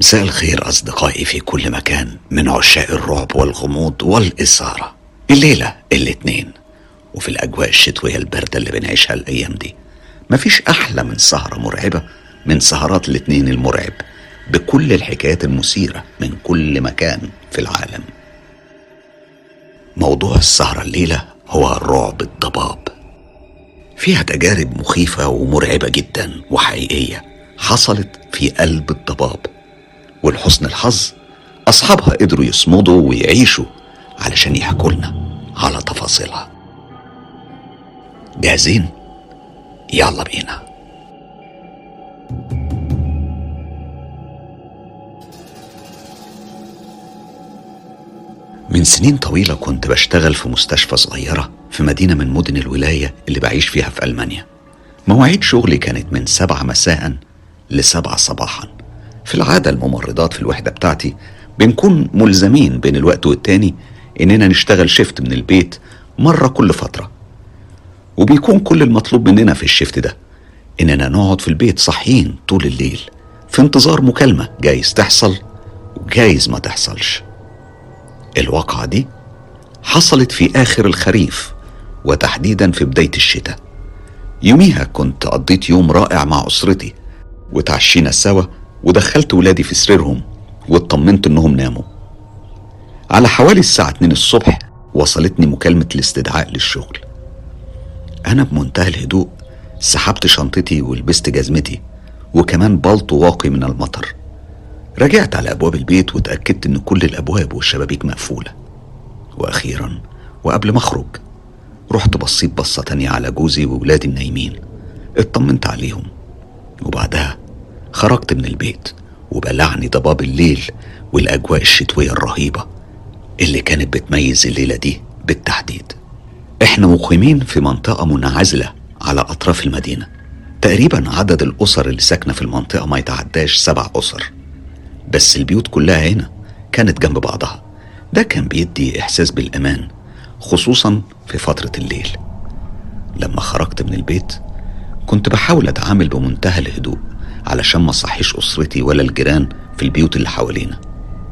مساء الخير أصدقائي في كل مكان من عشاق الرعب والغموض والإثارة الليلة الاثنين وفي الأجواء الشتوية الباردة اللي بنعيشها الأيام دي مفيش أحلى من سهرة مرعبة من سهرات الاثنين المرعب بكل الحكايات المثيرة من كل مكان في العالم موضوع السهرة الليلة هو رعب الضباب فيها تجارب مخيفة ومرعبة جدا وحقيقية حصلت في قلب الضباب ولحسن الحظ أصحابها قدروا يصمدوا ويعيشوا علشان يحكوا لنا على تفاصيلها جاهزين؟ يلا بينا من سنين طويلة كنت بشتغل في مستشفى صغيرة في مدينة من مدن الولاية اللي بعيش فيها في ألمانيا مواعيد شغلي كانت من سبعة مساء لسبعة صباحا في العادة الممرضات في الوحدة بتاعتي بنكون ملزمين بين الوقت والتاني إننا نشتغل شيفت من البيت مرة كل فترة وبيكون كل المطلوب مننا في الشيفت ده إننا نقعد في البيت صاحيين طول الليل في انتظار مكالمة جايز تحصل وجايز ما تحصلش الواقعة دي حصلت في آخر الخريف وتحديدا في بداية الشتاء يوميها كنت قضيت يوم رائع مع أسرتي وتعشينا سوا ودخلت ولادي في سريرهم واطمنت انهم ناموا على حوالي الساعة 2 الصبح وصلتني مكالمة الاستدعاء للشغل أنا بمنتهى الهدوء سحبت شنطتي ولبست جزمتي وكمان بلطو واقي من المطر رجعت على أبواب البيت وتأكدت إن كل الأبواب والشبابيك مقفولة وأخيرا وقبل ما أخرج رحت بصيت بصة تانية على جوزي وولادي النايمين اطمنت عليهم وبعدها خرجت من البيت وبلعني ضباب الليل والأجواء الشتوية الرهيبة اللي كانت بتميز الليلة دي بالتحديد احنا مقيمين في منطقة منعزلة على أطراف المدينة تقريبا عدد الأسر اللي ساكنة في المنطقة ما يتعداش سبع أسر بس البيوت كلها هنا كانت جنب بعضها ده كان بيدي إحساس بالأمان خصوصا في فترة الليل لما خرجت من البيت كنت بحاول أتعامل بمنتهى الهدوء علشان ما صحيش أسرتي ولا الجيران في البيوت اللي حوالينا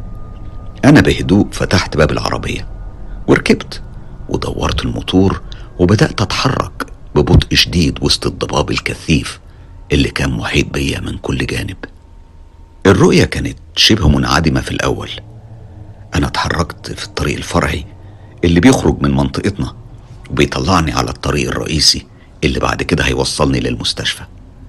أنا بهدوء فتحت باب العربية وركبت ودورت الموتور وبدأت أتحرك ببطء شديد وسط الضباب الكثيف اللي كان محيط بيا من كل جانب الرؤية كانت شبه منعدمة في الأول أنا اتحركت في الطريق الفرعي اللي بيخرج من منطقتنا وبيطلعني على الطريق الرئيسي اللي بعد كده هيوصلني للمستشفى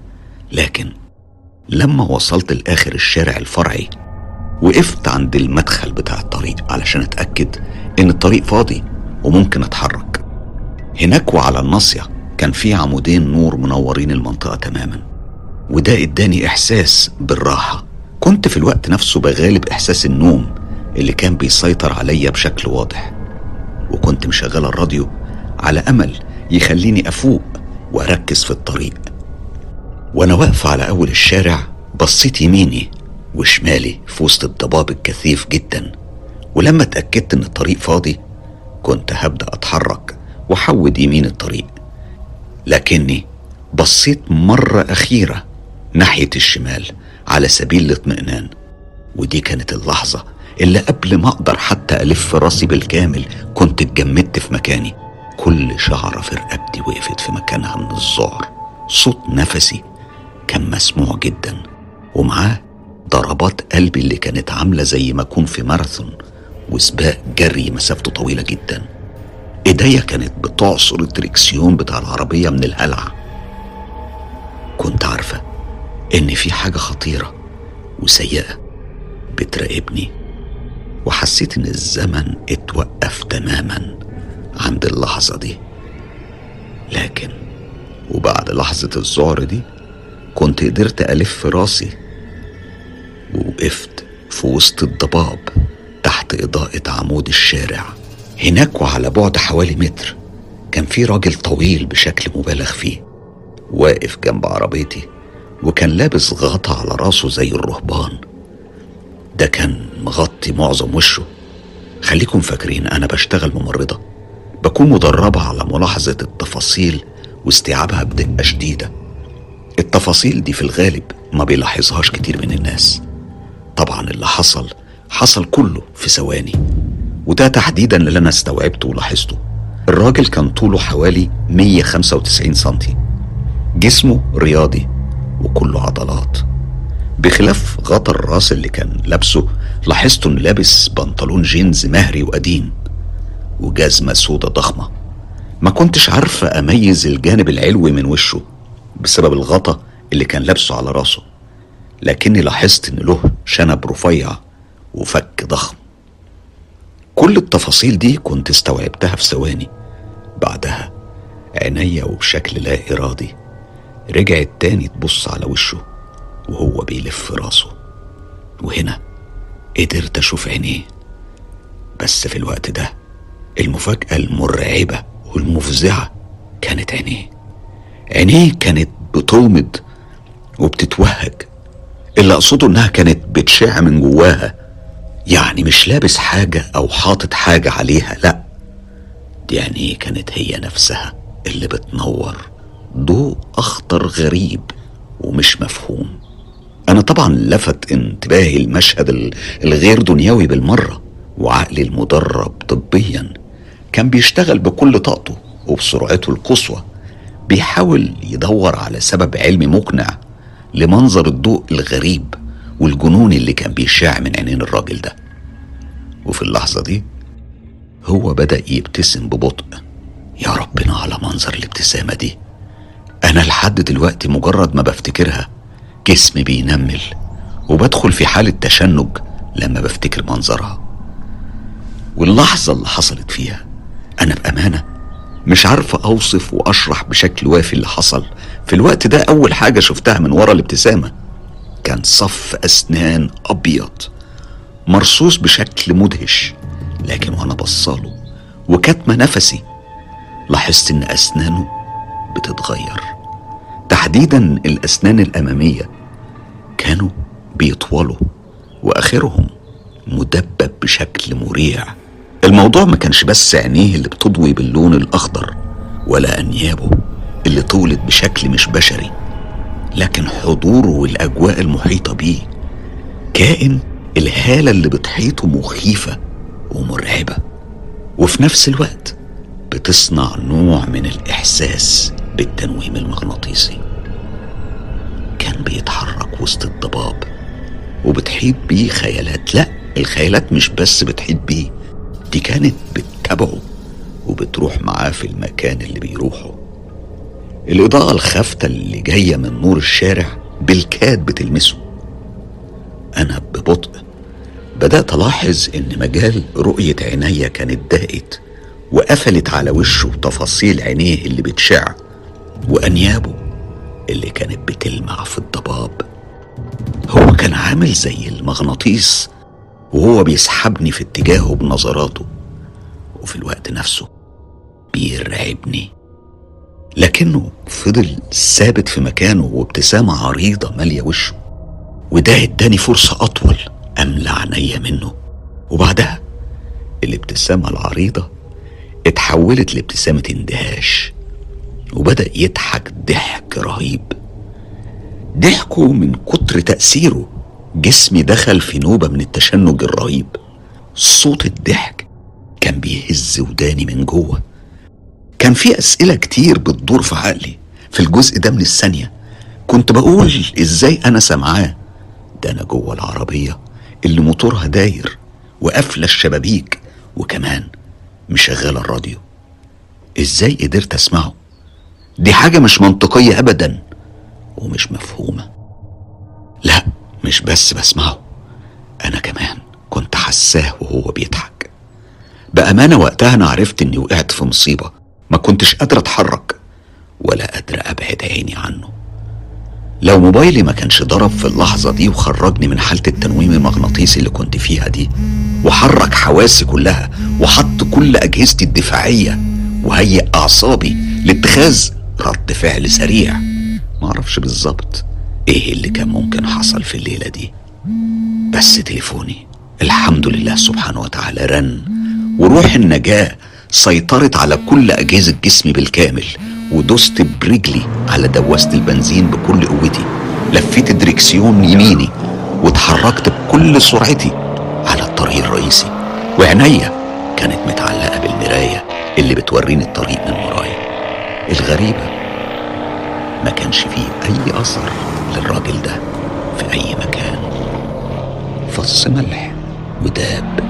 لكن لما وصلت لآخر الشارع الفرعي وقفت عند المدخل بتاع الطريق علشان أتأكد إن الطريق فاضي وممكن أتحرك هناك وعلى الناصية كان في عمودين نور منورين المنطقة تماما وده اداني إحساس بالراحة كنت في الوقت نفسه بغالب إحساس النوم اللي كان بيسيطر عليا بشكل واضح وكنت مشغل الراديو على أمل يخليني أفوق وأركز في الطريق وأنا واقفة على أول الشارع بصيت يميني وشمالي في وسط الضباب الكثيف جدا ولما اتأكدت إن الطريق فاضي كنت هبدأ أتحرك وحود يمين الطريق لكني بصيت مرة أخيرة ناحية الشمال على سبيل الاطمئنان ودي كانت اللحظة اللي قبل ما أقدر حتى ألف راسي بالكامل كنت اتجمدت في مكاني كل شعرة في رقبتي وقفت في مكانها من الذعر صوت نفسي كان مسموع جدا ومعاه ضربات قلبي اللي كانت عاملة زي ما أكون في ماراثون وسباق جري مسافته طويلة جدا ايديا كانت بتعصر الدريكسيون بتاع العربية من الهلع كنت عارفة إن في حاجة خطيرة وسيئة بتراقبني وحسيت إن الزمن اتوقف تماما عند اللحظة دي لكن وبعد لحظة الذعر دي كنت قدرت ألف راسي ووقفت في وسط الضباب تحت إضاءة عمود الشارع هناك وعلى بعد حوالي متر كان في راجل طويل بشكل مبالغ فيه واقف جنب عربيتي وكان لابس غطا على راسه زي الرهبان ده كان مغطي معظم وشه خليكم فاكرين أنا بشتغل ممرضة بكون مدربة على ملاحظة التفاصيل واستيعابها بدقة شديدة التفاصيل دي في الغالب ما بيلاحظهاش كتير من الناس طبعا اللي حصل حصل كله في ثواني وده تحديدا اللي انا استوعبته ولاحظته الراجل كان طوله حوالي 195 سنتي جسمه رياضي وكله عضلات بخلاف غطا الراس اللي كان لابسه لاحظت انه لابس بنطلون جينز مهري وقديم وجزمة سودة ضخمة ما كنتش عارفة أميز الجانب العلوي من وشه بسبب الغطا اللي كان لابسه على راسه لكني لاحظت إن له شنب رفيع وفك ضخم كل التفاصيل دي كنت استوعبتها في ثواني بعدها عينيا وبشكل لا إرادي رجعت تاني تبص على وشه وهو بيلف راسه وهنا قدرت أشوف عينيه بس في الوقت ده المفاجأة المرعبة والمفزعة كانت عينيه عينيه كانت بتومض وبتتوهج اللي أقصده إنها كانت بتشع من جواها يعني مش لابس حاجة أو حاطط حاجة عليها لأ دي عينيه كانت هي نفسها اللي بتنور ضوء أخضر غريب ومش مفهوم أنا طبعا لفت انتباهي المشهد الغير دنيوي بالمرة وعقلي المدرب طبيا كان بيشتغل بكل طاقته وبسرعته القصوى بيحاول يدور على سبب علمي مقنع لمنظر الضوء الغريب والجنون اللي كان بيشع من عينين الراجل ده وفي اللحظة دي هو بدأ يبتسم ببطء يا ربنا على منظر الابتسامة دي أنا لحد دلوقتي مجرد ما بفتكرها جسمي بينمل وبدخل في حالة تشنج لما بفتكر منظرها واللحظة اللي حصلت فيها أنا بأمانة مش عارفة أوصف وأشرح بشكل وافي اللي حصل في الوقت ده أول حاجة شفتها من ورا الابتسامة كان صف أسنان أبيض مرصوص بشكل مدهش لكن وأنا بصاله وكاتمة نفسي لاحظت إن أسنانه بتتغير تحديدا الأسنان الأمامية كانوا بيطولوا وآخرهم مدبب بشكل مريع الموضوع ما كانش بس عينيه اللي بتضوي باللون الأخضر ولا أنيابه اللي طولت بشكل مش بشري لكن حضوره والأجواء المحيطة بيه كائن الهالة اللي بتحيطه مخيفة ومرعبة وفي نفس الوقت بتصنع نوع من الإحساس بالتنويم المغناطيسي كان بيتحرك وسط الضباب وبتحيط بيه خيالات لا الخيالات مش بس بتحيط بيه دي كانت بتتابعه وبتروح معاه في المكان اللي بيروحه الإضاءة الخافتة اللي جاية من نور الشارع بالكاد بتلمسه أنا ببطء بدأت ألاحظ إن مجال رؤية عينيا كانت ضاقت وقفلت على وشه تفاصيل عينيه اللي بتشع وأنيابه اللي كانت بتلمع في الضباب هو كان عامل زي المغناطيس وهو بيسحبني في اتجاهه بنظراته وفي الوقت نفسه بيرعبني لكنه فضل ثابت في مكانه وابتسامة عريضة مالية وشه وده اداني فرصة أطول أملى عينيا منه وبعدها الابتسامة العريضة اتحولت لابتسامة اندهاش وبدأ يضحك ضحك رهيب ضحكه من كتر تأثيره جسمي دخل في نوبة من التشنج الرهيب صوت الضحك كان بيهز وداني من جوه كان في أسئلة كتير بتدور في عقلي في الجزء ده من الثانية كنت بقول ازاي أنا سامعاه ده أنا جوه العربية اللي موتورها داير وقافلة الشبابيك وكمان مشغلة الراديو ازاي قدرت اسمعه دي حاجة مش منطقية أبدا ومش مفهومة لا مش بس بسمعه أنا كمان كنت حساه وهو بيضحك بأمانة وقتها أنا عرفت إني وقعت في مصيبة ما كنتش قادر أتحرك ولا قادر أبعد عيني عنه لو موبايلي ما كانش ضرب في اللحظة دي وخرجني من حالة التنويم المغناطيسي اللي كنت فيها دي وحرك حواسي كلها وحط كل أجهزتي الدفاعية وهيئ أعصابي لاتخاذ رد فعل سريع معرفش بالظبط ايه اللي كان ممكن حصل في الليلة دي بس تليفوني الحمد لله سبحانه وتعالى رن وروح النجاة سيطرت على كل أجهزة جسمي بالكامل ودوست برجلي على دواسة البنزين بكل قوتي لفيت الدريكسيون يميني واتحركت بكل سرعتي على الطريق الرئيسي وعينيا كانت متعلقة بالمراية اللي بتوريني الطريق من ورايا الغريبة ما كانش فيه أي أثر للراجل ده في أي مكان فص ملح وداب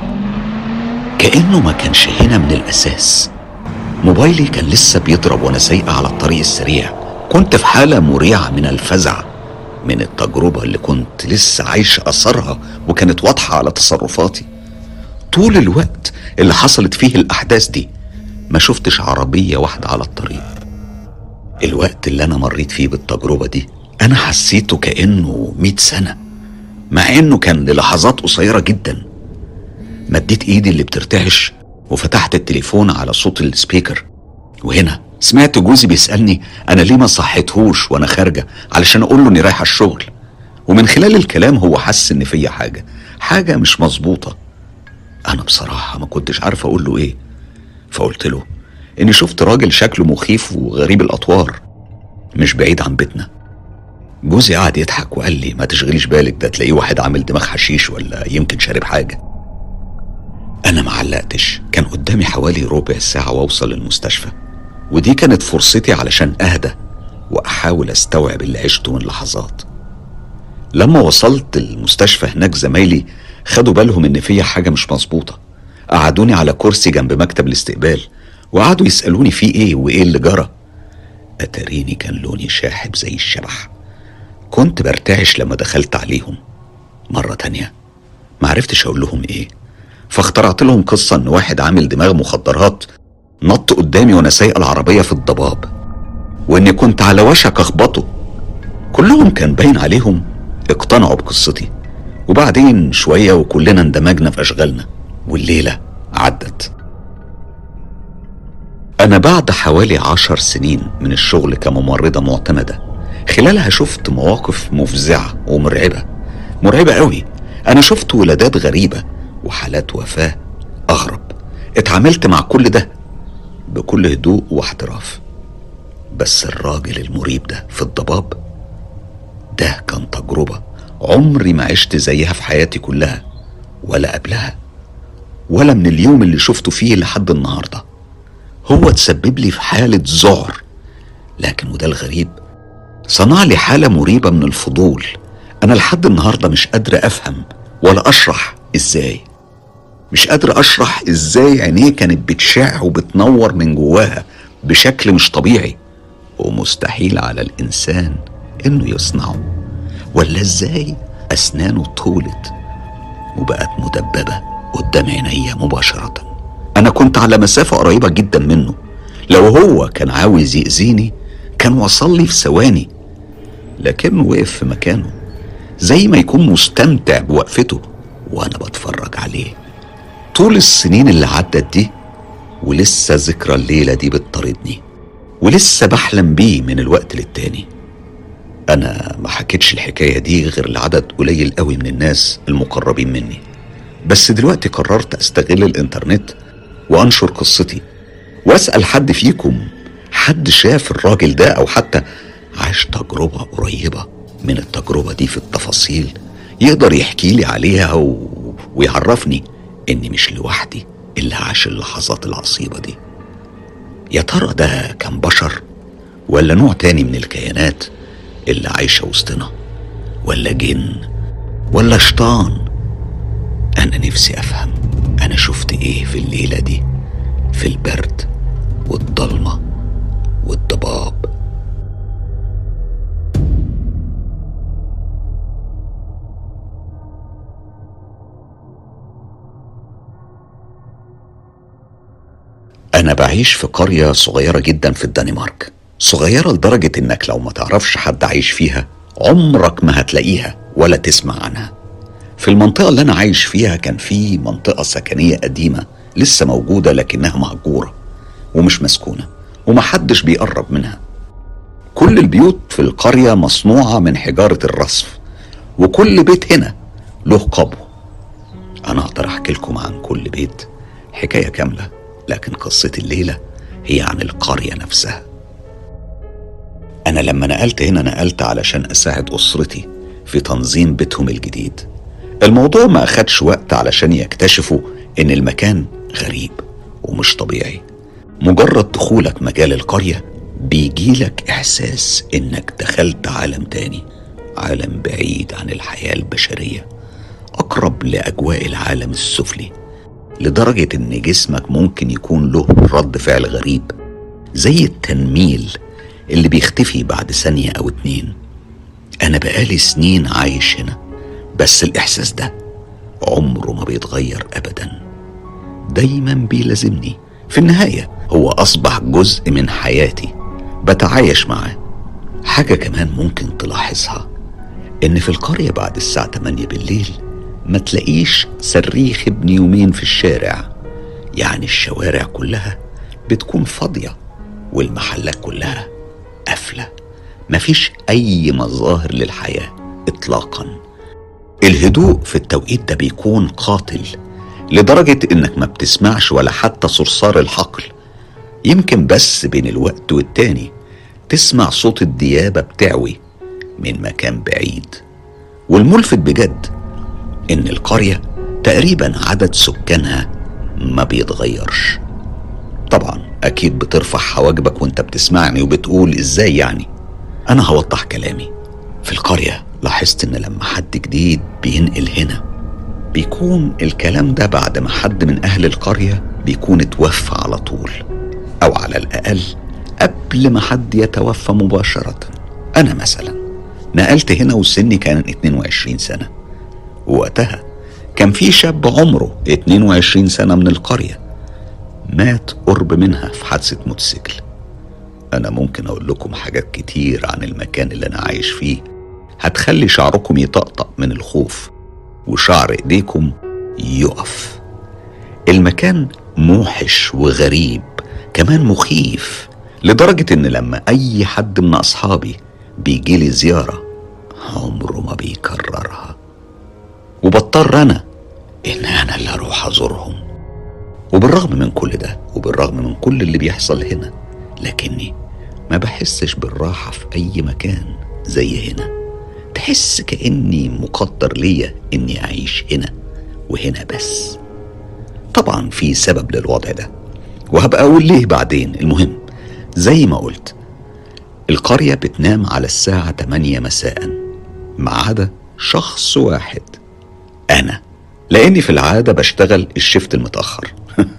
كأنه ما كانش هنا من الأساس موبايلي كان لسه بيضرب وأنا سايقة على الطريق السريع كنت في حالة مريعة من الفزع من التجربة اللي كنت لسه عايش أثرها وكانت واضحة على تصرفاتي طول الوقت اللي حصلت فيه الأحداث دي ما شفتش عربية واحدة على الطريق الوقت اللي أنا مريت فيه بالتجربة دي أنا حسيته كأنه مئة سنة مع إنه كان للحظات قصيرة جدا مديت إيدي اللي بترتعش وفتحت التليفون على صوت السبيكر وهنا سمعت جوزي بيسألني أنا ليه ما صحيتهوش وأنا خارجة علشان أقول له إني رايحة الشغل ومن خلال الكلام هو حس إن فيا حاجة حاجة مش مظبوطة أنا بصراحة ما كنتش عارف أقول له إيه فقلت له إني شفت راجل شكله مخيف وغريب الأطوار مش بعيد عن بيتنا جوزي قعد يضحك وقال لي ما تشغليش بالك ده تلاقيه واحد عامل دماغ حشيش ولا يمكن شارب حاجة أنا ما علقتش كان قدامي حوالي ربع ساعة وأوصل المستشفى ودي كانت فرصتي علشان أهدى وأحاول أستوعب اللي عشته من لحظات لما وصلت المستشفى هناك زمايلي خدوا بالهم إن فيا حاجة مش مظبوطة قعدوني على كرسي جنب مكتب الاستقبال وقعدوا يسألوني في إيه وإيه اللي جرى أتاريني كان لوني شاحب زي الشبح كنت برتعش لما دخلت عليهم مرة تانية معرفتش أقول لهم إيه فاخترعت لهم قصة إن واحد عامل دماغ مخدرات نط قدامي وأنا سايق العربية في الضباب وإني كنت على وشك أخبطه كلهم كان باين عليهم اقتنعوا بقصتي وبعدين شوية وكلنا اندمجنا في أشغالنا والليلة عدت أنا بعد حوالي عشر سنين من الشغل كممرضة معتمدة خلالها شفت مواقف مفزعة ومرعبة مرعبة قوي أنا شفت ولادات غريبة وحالات وفاة أغرب اتعاملت مع كل ده بكل هدوء واحتراف بس الراجل المريب ده في الضباب ده كان تجربة عمري ما عشت زيها في حياتي كلها ولا قبلها ولا من اليوم اللي شفته فيه لحد النهارده هو تسبب لي في حالة ذعر لكن وده الغريب صنع لي حالة مريبة من الفضول أنا لحد النهاردة مش قادر أفهم ولا أشرح إزاي مش قادر أشرح إزاي عينيه كانت بتشع وبتنور من جواها بشكل مش طبيعي ومستحيل على الإنسان إنه يصنعه ولا إزاي أسنانه طولت وبقت مدببة قدام عينيا مباشرة أنا كنت على مسافة قريبة جدا منه لو هو كان عاوز يأذيني كان وصل لي في ثواني لكنه وقف في مكانه زي ما يكون مستمتع بوقفته وأنا بتفرج عليه طول السنين اللي عدت دي ولسه ذكرى الليلة دي بتطاردني ولسه بحلم بيه من الوقت للتاني أنا ما حكيتش الحكاية دي غير لعدد قليل قوي من الناس المقربين مني بس دلوقتي قررت أستغل الإنترنت وأنشر قصتي وأسأل حد فيكم حد شاف الراجل ده أو حتى عاش تجربة قريبة من التجربة دي في التفاصيل يقدر يحكي لي عليها و... ويعرفني إني مش لوحدي اللي عاش اللحظات العصيبة دي يا ترى ده كان بشر ولا نوع تاني من الكيانات اللي عايشة وسطنا ولا جن ولا شيطان أنا نفسي أفهم أنا شفت إيه في الليلة دي في البرد والضلمة والضباب أنا بعيش في قرية صغيرة جدا في الدنمارك صغيرة لدرجة إنك لو ما تعرفش حد عايش فيها عمرك ما هتلاقيها ولا تسمع عنها في المنطقة اللي أنا عايش فيها كان في منطقة سكنية قديمة لسه موجودة لكنها مهجورة ومش مسكونة ومحدش بيقرب منها كل البيوت في القرية مصنوعة من حجارة الرصف وكل بيت هنا له قبو أنا أقدر أحكي لكم عن كل بيت حكاية كاملة لكن قصة الليلة هي عن القرية نفسها أنا لما نقلت هنا نقلت علشان أساعد أسرتي في تنظيم بيتهم الجديد الموضوع ما أخدش وقت علشان يكتشفوا إن المكان غريب ومش طبيعي مجرد دخولك مجال القرية بيجيلك إحساس إنك دخلت عالم تاني عالم بعيد عن الحياة البشرية أقرب لأجواء العالم السفلي لدرجة إن جسمك ممكن يكون له رد فعل غريب زي التنميل اللي بيختفي بعد ثانية أو اتنين أنا بقالي سنين عايش هنا بس الإحساس ده عمره ما بيتغير أبدا دايما بيلازمني في النهاية هو أصبح جزء من حياتي بتعايش معاه حاجة كمان ممكن تلاحظها إن في القرية بعد الساعة 8 بالليل ما تلاقيش صريخ ابن يومين في الشارع يعني الشوارع كلها بتكون فاضية والمحلات كلها قافلة مفيش أي مظاهر للحياة إطلاقا الهدوء في التوقيت ده بيكون قاتل لدرجة إنك ما بتسمعش ولا حتى صرصار الحقل يمكن بس بين الوقت والتاني تسمع صوت الديابة بتعوي من مكان بعيد والملفت بجد إن القرية تقريبا عدد سكانها ما بيتغيرش طبعا أكيد بترفع حواجبك وانت بتسمعني وبتقول إزاي يعني أنا هوضح كلامي في القرية لاحظت إن لما حد جديد بينقل هنا بيكون الكلام ده بعد ما حد من أهل القرية بيكون اتوفى على طول أو على الأقل قبل ما حد يتوفى مباشرة أنا مثلا نقلت هنا وسني كان 22 سنة ووقتها كان في شاب عمره 22 سنة من القرية مات قرب منها في حادثة موتوسيكل أنا ممكن أقول لكم حاجات كتير عن المكان اللي أنا عايش فيه هتخلي شعركم يطقطق من الخوف وشعر إيديكم يقف المكان موحش وغريب كمان مخيف لدرجة إن لما أي حد من أصحابي بيجيلي زيارة عمره ما بيكررها وبضطر أنا إن أنا اللي أروح أزورهم وبالرغم من كل ده وبالرغم من كل اللي بيحصل هنا لكني ما بحسش بالراحة في أي مكان زي هنا تحس كأني مقدر ليا إني أعيش هنا وهنا بس طبعا في سبب للوضع ده وهبقى أقول ليه بعدين المهم زي ما قلت القرية بتنام على الساعة 8 مساء ما عدا شخص واحد أنا لأني في العادة بشتغل الشفت المتأخر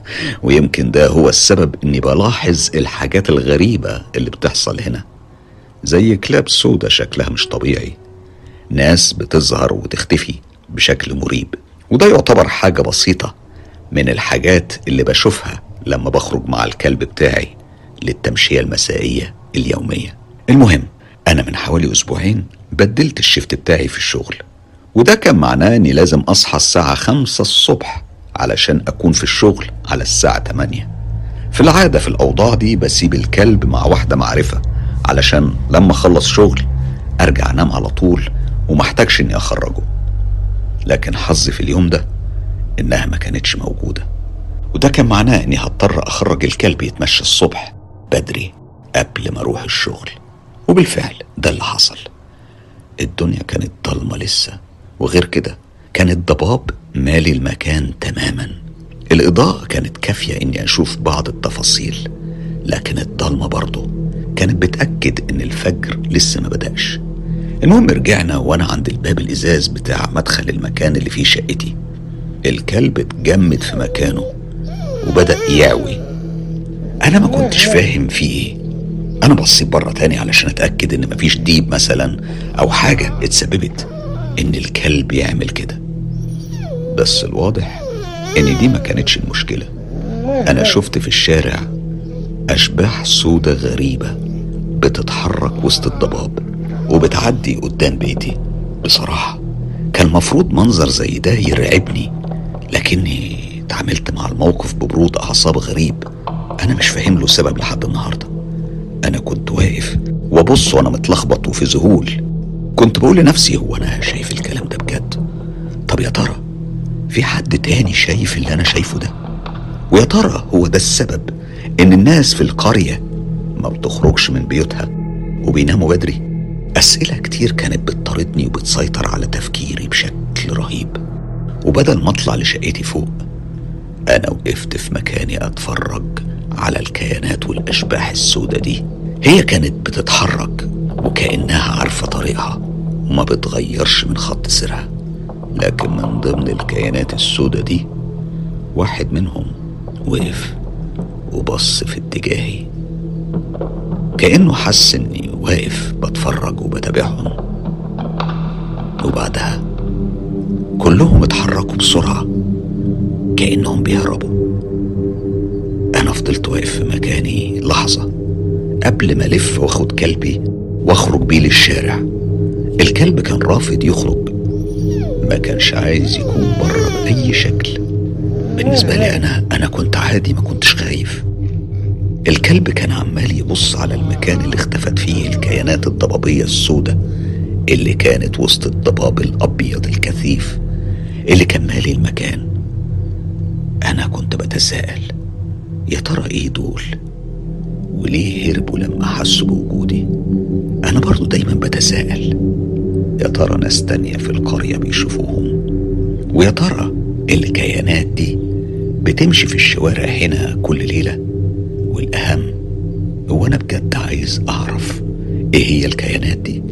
ويمكن ده هو السبب إني بلاحظ الحاجات الغريبة اللي بتحصل هنا زي كلاب سودا شكلها مش طبيعي ناس بتظهر وتختفي بشكل مريب وده يعتبر حاجة بسيطة من الحاجات اللي بشوفها لما بخرج مع الكلب بتاعي للتمشية المسائية اليومية المهم أنا من حوالي أسبوعين بدلت الشفت بتاعي في الشغل وده كان معناه إني لازم أصحى الساعة خمسة الصبح علشان أكون في الشغل على الساعة 8 في العادة في الأوضاع دي بسيب الكلب مع واحدة معرفة علشان لما أخلص شغل أرجع أنام على طول ومحتاجش إني أخرجه لكن حظي في اليوم ده إنها ما كانتش موجودة وده كان معناه إني هضطر أخرج الكلب يتمشى الصبح بدري قبل ما أروح الشغل وبالفعل ده اللي حصل الدنيا كانت ضلمة لسه وغير كده كان الضباب مالي المكان تماما الإضاءة كانت كافية إني أشوف بعض التفاصيل لكن الضلمة برضه كانت بتأكد إن الفجر لسه ما بدأش المهم رجعنا وأنا عند الباب الإزاز بتاع مدخل المكان اللي فيه شقتي الكلب اتجمد في مكانه وبدأ يعوي أنا ما كنتش فاهم فيه إيه أنا بصيت بره تاني علشان أتأكد إن مفيش ديب مثلا أو حاجة اتسببت إن الكلب يعمل كده بس الواضح إن دي ما كانتش المشكلة أنا شفت في الشارع أشباح سودة غريبة بتتحرك وسط الضباب وبتعدي قدام بيتي بصراحة كان مفروض منظر زي ده يرعبني لكني اتعاملت مع الموقف ببرود أعصاب غريب أنا مش فاهم له سبب لحد النهاردة أنا كنت واقف وأبص وأنا متلخبط وفي ذهول كنت بقول لنفسي هو أنا شايف الكلام ده بجد طب يا ترى في حد تاني شايف اللي أنا شايفه ده ويا ترى هو ده السبب إن الناس في القرية ما بتخرجش من بيوتها وبيناموا بدري أسئلة كتير كانت بتطاردني وبتسيطر على تفكيري بشكل رهيب وبدل ما أطلع لشقتي فوق أنا وقفت في مكاني أتفرج على الكيانات والأشباح السودة دي هي كانت بتتحرك وكأنها عارفة طريقها وما بتغيرش من خط سيرها لكن من ضمن الكيانات السودة دي واحد منهم وقف وبص في اتجاهي كأنه حس إني واقف بتفرج وبتابعهم وبعدها كلهم اتحركوا بسرعة كأنهم بيهربوا أنا فضلت واقف في مكاني لحظة قبل ما ألف وآخد كلبي وأخرج بيه للشارع الكلب كان رافض يخرج ما كانش عايز يكون بره بأي شكل بالنسبة لي أنا أنا كنت عادي ما كنتش خايف الكلب كان عمال يبص على المكان اللي اختفت فيه الكيانات الضبابية السوداء اللي كانت وسط الضباب الأبيض الكثيف اللي كان مالي المكان أنا كنت بتساءل يا ترى إيه دول وليه هربوا لما حسوا بوجودي أنا برضو دايما بتساءل يا ترى ناس تانية في القرية بيشوفوهم ويا ترى الكيانات دي بتمشي في الشوارع هنا كل ليلة والأهم هو أنا بجد عايز أعرف إيه هي الكيانات دي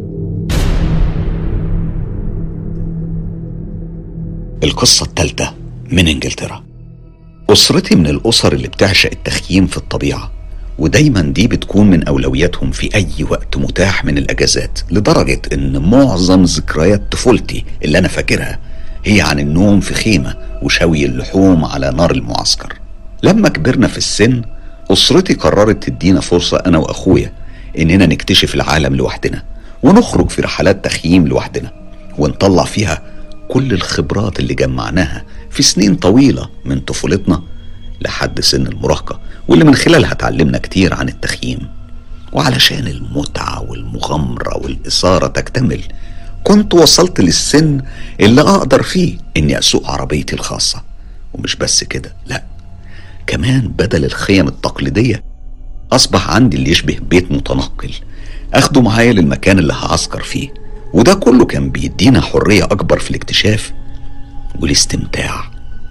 القصة التالتة من إنجلترا أسرتي من الأسر اللي بتعشق التخييم في الطبيعة ودايما دي بتكون من أولوياتهم في أي وقت متاح من الأجازات لدرجة إن معظم ذكريات طفولتي اللي أنا فاكرها هي عن النوم في خيمة وشوي اللحوم على نار المعسكر لما كبرنا في السن أسرتي قررت تدينا فرصة أنا وأخويا إننا نكتشف العالم لوحدنا ونخرج في رحلات تخييم لوحدنا ونطلع فيها كل الخبرات اللي جمعناها في سنين طويلة من طفولتنا لحد سن المراهقة واللي من خلالها اتعلمنا كتير عن التخييم وعلشان المتعة والمغامرة والإثارة تكتمل كنت وصلت للسن اللي أقدر فيه إني أسوق عربيتي الخاصة ومش بس كده لأ كمان بدل الخيم التقليدية أصبح عندي اللي يشبه بيت متنقل أخده معايا للمكان اللي هعسكر فيه وده كله كان بيدينا حرية أكبر في الاكتشاف والاستمتاع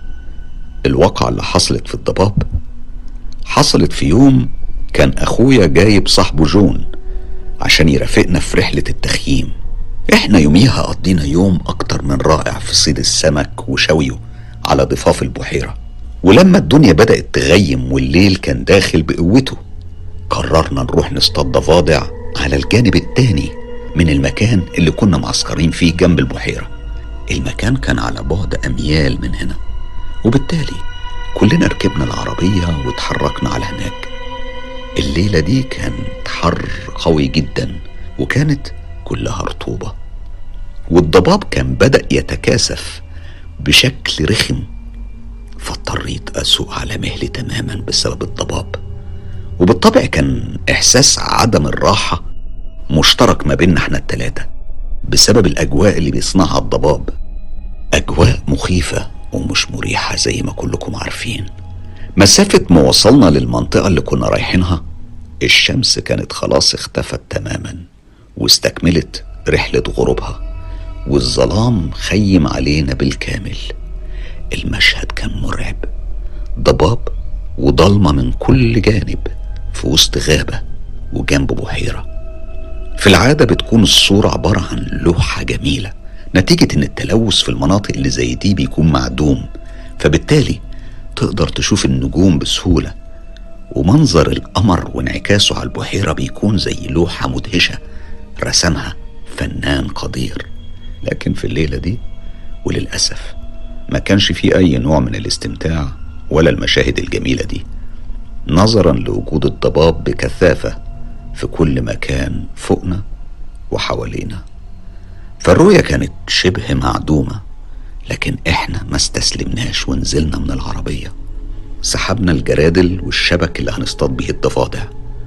الواقعة اللي حصلت في الضباب حصلت في يوم كان أخويا جايب صاحبه جون عشان يرافقنا في رحلة التخييم احنا يوميها قضينا يوم أكتر من رائع في صيد السمك وشويه على ضفاف البحيرة ولما الدنيا بدأت تغيم والليل كان داخل بقوته قررنا نروح نصطاد ضفادع على الجانب التاني من المكان اللي كنا معسكرين فيه جنب البحيرة المكان كان على بعد أميال من هنا وبالتالي كلنا ركبنا العربية واتحركنا على هناك الليلة دي كان حر قوي جدا وكانت كلها رطوبة والضباب كان بدأ يتكاثف بشكل رخم فاضطريت أسوق على مهلي تماما بسبب الضباب وبالطبع كان إحساس عدم الراحة مشترك ما بيننا احنا التلاتة بسبب الأجواء اللي بيصنعها الضباب أجواء مخيفة ومش مريحة زي ما كلكم عارفين مسافة ما وصلنا للمنطقة اللي كنا رايحينها الشمس كانت خلاص اختفت تماما واستكملت رحلة غروبها والظلام خيم علينا بالكامل المشهد كان مرعب ضباب وضلمة من كل جانب في وسط غابة وجنب بحيرة في العادة بتكون الصورة عبارة عن لوحة جميلة نتيجة إن التلوث في المناطق اللي زي دي بيكون معدوم فبالتالي تقدر تشوف النجوم بسهولة ومنظر القمر وانعكاسه على البحيرة بيكون زي لوحة مدهشة رسمها فنان قدير لكن في الليلة دي وللأسف ما كانش فيه أي نوع من الاستمتاع ولا المشاهد الجميلة دي نظرا لوجود الضباب بكثافة في كل مكان فوقنا وحوالينا فالرؤية كانت شبه معدومة لكن احنا ما استسلمناش ونزلنا من العربية سحبنا الجرادل والشبك اللي هنصطاد بيه الضفادع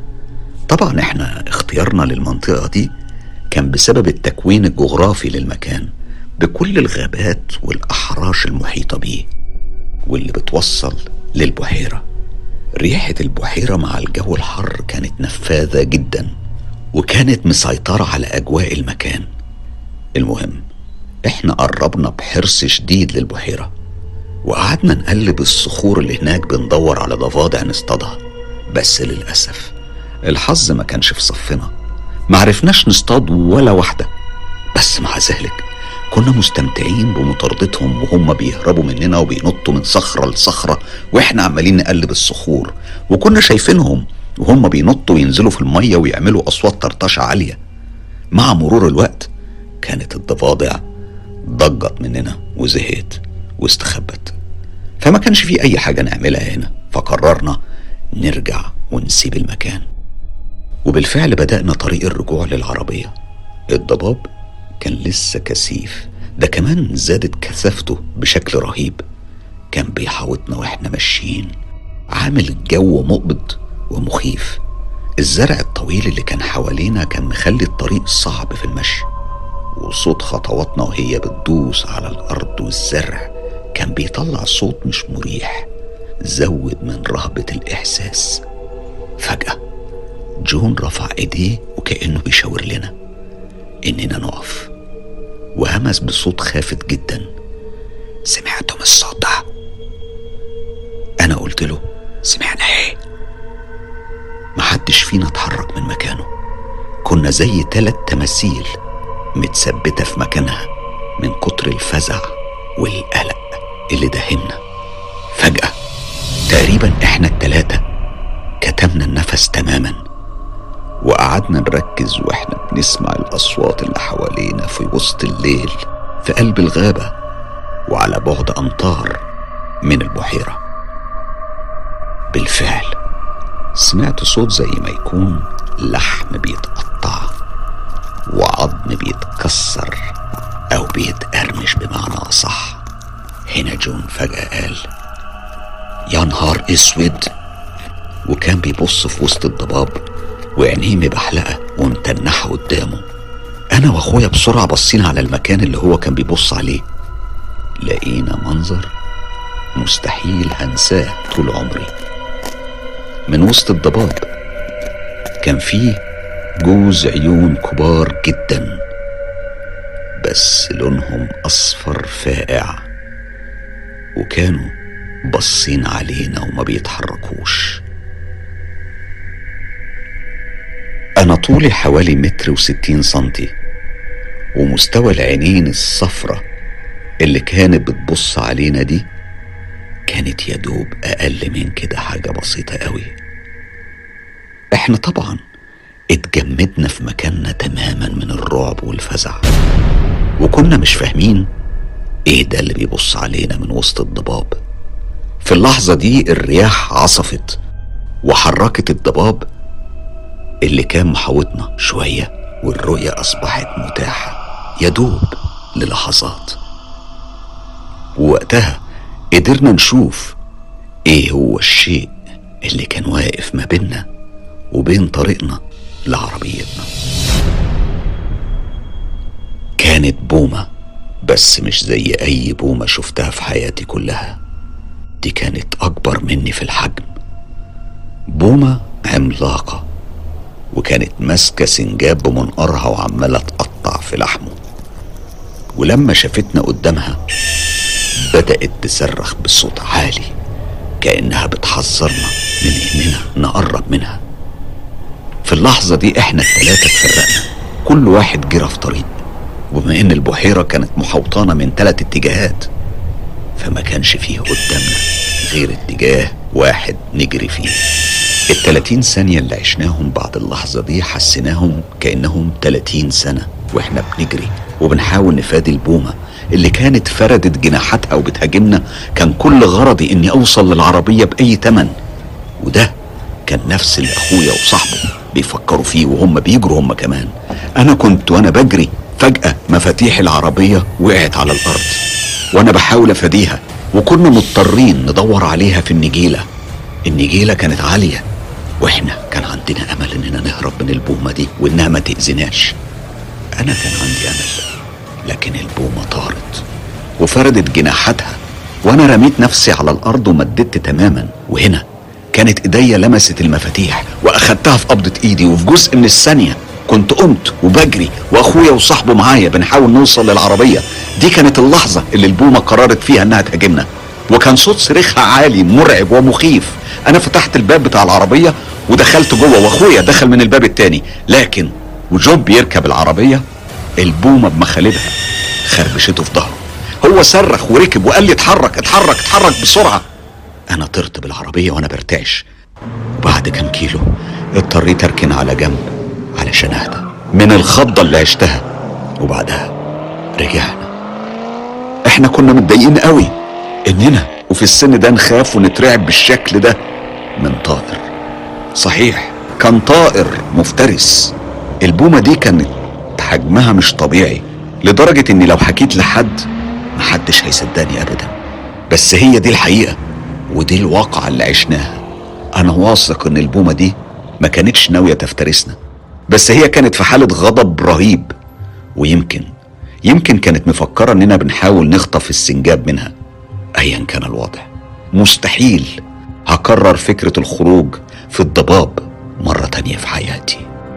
طبعا احنا اختيارنا للمنطقة دي كان بسبب التكوين الجغرافي للمكان بكل الغابات والأحراش المحيطة بيه واللي بتوصل للبحيرة ريحة البحيرة مع الجو الحر كانت نفاذة جدا وكانت مسيطرة على أجواء المكان المهم احنا قربنا بحرص شديد للبحيرة وقعدنا نقلب الصخور اللي هناك بندور على ضفادع نصطادها بس للأسف الحظ ما كانش في صفنا معرفناش نصطاد ولا واحدة بس مع ذلك كنا مستمتعين بمطاردتهم وهم بيهربوا مننا وبينطوا من صخرة لصخرة واحنا عمالين نقلب الصخور وكنا شايفينهم وهم بينطوا وينزلوا في المية ويعملوا أصوات طرطشة عالية مع مرور الوقت كانت الضفادع ضجت مننا وزهقت واستخبت فما كانش في أي حاجة نعملها هنا فقررنا نرجع ونسيب المكان وبالفعل بدأنا طريق الرجوع للعربية الضباب كان لسه كثيف ده كمان زادت كثافته بشكل رهيب كان بيحاوطنا واحنا ماشيين عامل الجو مقبض ومخيف الزرع الطويل اللي كان حوالينا كان مخلي الطريق صعب في المشي وصوت خطواتنا وهي بتدوس على الأرض والزرع كان بيطلع صوت مش مريح زود من رهبة الإحساس فجأة جون رفع إيديه وكأنه بيشاور لنا إننا نقف وهمس بصوت خافت جدا سمعتم الصوت ده أنا قلت له سمعنا إيه محدش فينا اتحرك من مكانه كنا زي تلات تماثيل متثبتة في مكانها من كتر الفزع والقلق اللي دهنا فجأة تقريبا احنا التلاتة كتمنا النفس تماما وقعدنا نركز واحنا بنسمع الأصوات اللي حوالينا في وسط الليل في قلب الغابة وعلى بعد أمتار من البحيرة بالفعل سمعت صوت زي ما يكون لحم بيتقطع وعظم بيتكسر أو بيتقرمش بمعنى أصح هنا جون فجأة قال يا نهار اسود وكان بيبص في وسط الضباب وعينيه مبحلقة ومتنحة قدامه أنا وأخويا بسرعة بصينا على المكان اللي هو كان بيبص عليه لقينا منظر مستحيل هنساه طول عمري من وسط الضباب كان فيه جوز عيون كبار جدا بس لونهم أصفر فاقع وكانوا باصين علينا وما بيتحركوش أنا طولي حوالي متر وستين سنتي ومستوى العينين الصفرة اللي كانت بتبص علينا دي كانت يدوب أقل من كده حاجة بسيطة قوي احنا طبعا اتجمدنا في مكاننا تماما من الرعب والفزع وكنا مش فاهمين ايه ده اللي بيبص علينا من وسط الضباب في اللحظة دي الرياح عصفت وحركت الضباب اللي كان محاوطنا شوية والرؤية أصبحت متاحة يدوب للحظات ووقتها قدرنا نشوف ايه هو الشيء اللي كان واقف ما بيننا وبين طريقنا لعربيتنا كانت بومة بس مش زي أي بومة شفتها في حياتي كلها دي كانت أكبر مني في الحجم بومة عملاقة وكانت ماسكة سنجاب بمنقارها وعمالة تقطع في لحمه ولما شافتنا قدامها بدأت تصرخ بصوت عالي كأنها بتحذرنا من إننا نقرب منها في اللحظة دي إحنا التلاتة اتفرقنا كل واحد جرى في طريق وبما إن البحيرة كانت محوطانة من تلات اتجاهات فما كانش فيه قدامنا غير اتجاه واحد نجري فيه التلاتين ثانية اللي عشناهم بعد اللحظة دي حسيناهم كأنهم تلاتين سنة واحنا بنجري وبنحاول نفادي البومة اللي كانت فردت جناحاتها وبتهاجمنا كان كل غرضي اني اوصل للعربية بأي تمن وده كان نفس اللي اخويا وصاحبه بيفكروا فيه وهم بيجروا هم كمان انا كنت وانا بجري فجأة مفاتيح العربية وقعت على الارض وانا بحاول افاديها وكنا مضطرين ندور عليها في النجيلة النجيلة كانت عالية واحنا كان عندنا امل اننا نهرب من البومة دي وانها ما تأذناش انا كان عندي امل لكن البومة طارت وفردت جناحاتها وانا رميت نفسي على الارض ومددت تماما وهنا كانت ايديا لمست المفاتيح واخدتها في قبضة ايدي وفي جزء من الثانية كنت قمت وبجري واخويا وصاحبه معايا بنحاول نوصل للعربيه دي كانت اللحظه اللي البومه قررت فيها انها تهاجمنا وكان صوت صريخها عالي مرعب ومخيف انا فتحت الباب بتاع العربيه ودخلت جوه واخويا دخل من الباب التاني لكن وجوب يركب العربيه البومه بمخالبها خربشته في ظهره هو صرخ وركب وقال لي اتحرك اتحرك اتحرك بسرعه انا طرت بالعربيه وانا برتعش وبعد كام كيلو اضطريت اركن على جنب علشان اهدى من الخضه اللي عشتها وبعدها رجعنا احنا كنا متضايقين قوي اننا وفي السن ده نخاف ونترعب بالشكل ده من طائر صحيح كان طائر مفترس البومه دي كانت حجمها مش طبيعي لدرجه اني لو حكيت لحد محدش هيصدقني ابدا بس هي دي الحقيقه ودي الواقعه اللي عشناها انا واثق ان البومه دي ما كانتش ناويه تفترسنا بس هي كانت في حاله غضب رهيب ويمكن يمكن كانت مفكره اننا بنحاول نخطف السنجاب منها ايا كان الوضع مستحيل هكرر فكره الخروج في الضباب مره تانيه في حياتي